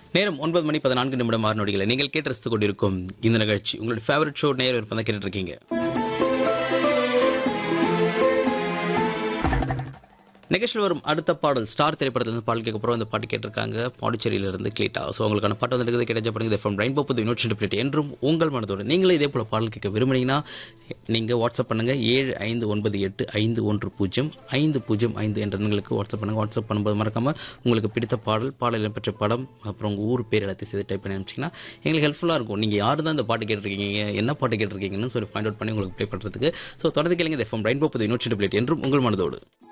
நேரம் ஒன்பது மணி பதினான்கு நிமிடம் ஆறு நொடிகளை நீங்கள் கேட்டு ரசித்துக் கொண்டிருக்கும் இந்த நிகழ்ச்சி உங்களுடைய ஃபேவரட் ஷோ நேரம் இருப்பதை கேட்டுட்டு இருக்கீங்க நிகழ்ச்சியில் வரும் அடுத்த பாடல் ஸ்டார் திரைப்படத்திலிருந்து பாடல் கேட்க போகிறோம் இந்த பாட்டு கேட்டிருக்காங்க பாண்டிச்சேரியிலிருந்து கிளீட்டா ஸோ உங்களுக்கான பாட்டு வந்து கிடைச்ச படங்க எஃப்எம் ரெயின்போ புது யூனிட் பிளேட் என்றும் உங்கள் மனதோடு நீங்களே இதே போல பாடல் கேட்க விரும்புனீங்கன்னா நீங்கள் வாட்ஸ்அப் பண்ணுங்க ஏழு ஐந்து ஒன்பது எட்டு ஐந்து ஒன்று பூஜ்ஜியம் ஐந்து பூஜ்ஜியம் ஐந்து என்ற எண்களுக்கு வாட்ஸ்அப் பண்ணுங்க வாட்ஸ்அப் பண்ணும்போது மறக்காம உங்களுக்கு பிடித்த பாடல் பாடல் இடம்பெற்ற படம் அப்புறம் உங்கள் ஊர் பேர் எல்லாத்தையும் சேர்த்து டைப் பண்ணி அனுப்பிச்சிங்கன்னா எங்களுக்கு ஹெல்ப்ஃபுல்லாக இருக்கும் நீங்கள் யார் தான் இந்த பாட்டு கேட்டிருக்கீங்க என்ன பாட்டு கேட்டிருக்கீங்கன்னு சொல்லி ஃபைண்ட் அவுட் பண்ணி உங்களுக்கு ப்ளே பண்ணுறதுக்கு ஸோ தொடர்ந்து கேளுங்க எஃப்எம் ரெயின்போ புது யூனிட் பிளேட் என்றும் உங்கள் மனதோடு